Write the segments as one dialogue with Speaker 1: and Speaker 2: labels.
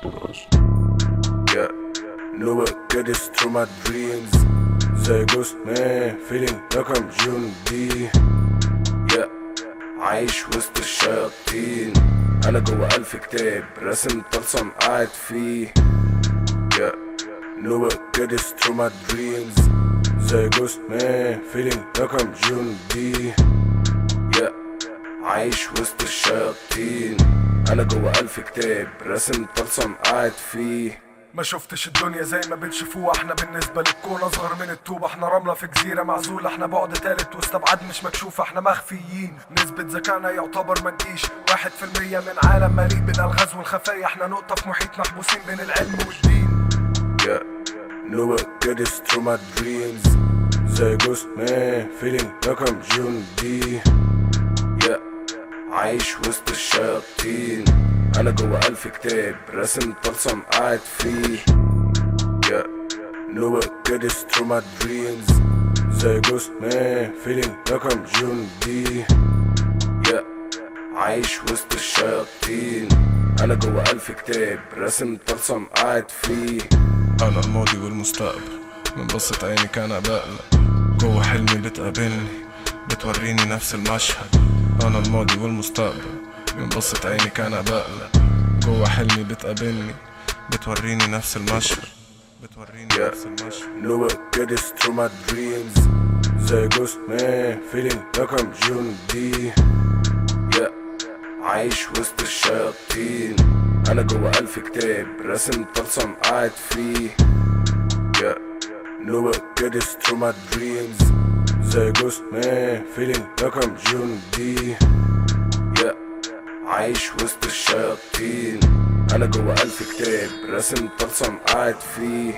Speaker 1: Yeah, know what get this through my dreams زي جوست مان feeling like I'm June دي Yeah, عايش وسط الشياطين أنا جوا ألف كتاب راسم طلسم قاعد فيه Yeah, know what get this through my dreams زي جوست مان feeling like I'm June دي Yeah, عايش وسط الشياطين أنا جوا ألف كتاب راسم طلسم قاعد فيه
Speaker 2: ما شفتش الدنيا زي ما بتشوفوها احنا بالنسبة للكون اصغر من الطوبة احنا رملة في جزيرة معزولة احنا بعد تالت واستبعاد مش مكشوف احنا مخفيين نسبة ذكائنا يعتبر ما تجيش واحد في المية من عالم مليء بالالغاز والخفايا احنا نقطة في محيط محبوسين بين العلم والدين
Speaker 1: Yeah, know what get this through my dreams زي جوست مان feeling like I'm June دي Yeah, عايش وسط الشياطين أنا جوا ألف كتاب راسم طلسم قاعد فيه Yeah, know what get this through my dreams زي جوست مان feeling like I'm June دي Yeah, عايش وسط الشياطين أنا جوا ألف كتاب راسم طلسم قاعد فيه
Speaker 3: أنا الماضي والمستقبل من بصة عيني كان بقلق جوه حلمي بتقابلني بتوريني نفس المشهد أنا الماضي والمستقبل من بصة عيني كان بقلق جوه حلمي بتقابلني بتوريني نفس المشهد بتوريني
Speaker 1: Yeah.
Speaker 3: نفس المشهد
Speaker 1: Know what get this through my dreams زي جوست مان feeling like I'm June دي Yeah, عايش وسط الشياطين أنا جوا ألف كتاب راسم طلسم قاعد فيه Yeah, know what get this through my dreams زي جوست مان feeling like I'm June دي Yeah, عايش وسط الشياطين أنا جوا ألف كتاب راسم طلسم قاعد فيه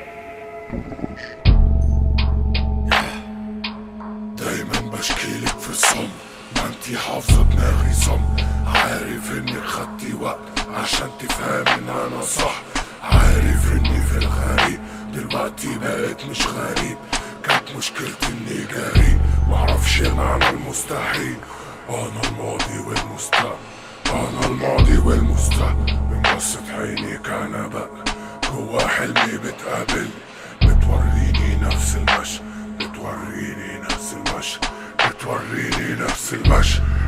Speaker 4: دايما بشكيلك في الصم ما انتي حافظة دماغي صم عارف انك خدتي وقت عشان تفهم ان انا صح عارف اني في الغريب دلوقتي بقيت مش غريب كانت مشكلتي اني جريء معرفش معنى المستحيل انا الماضي والمستقبل انا الماضي والمستقبل من بصة عيني كان بقى جوا حلمي بتقابل بتوريني نفس المشهد بتوريني نفس المشهد بتوريني نفس المشهد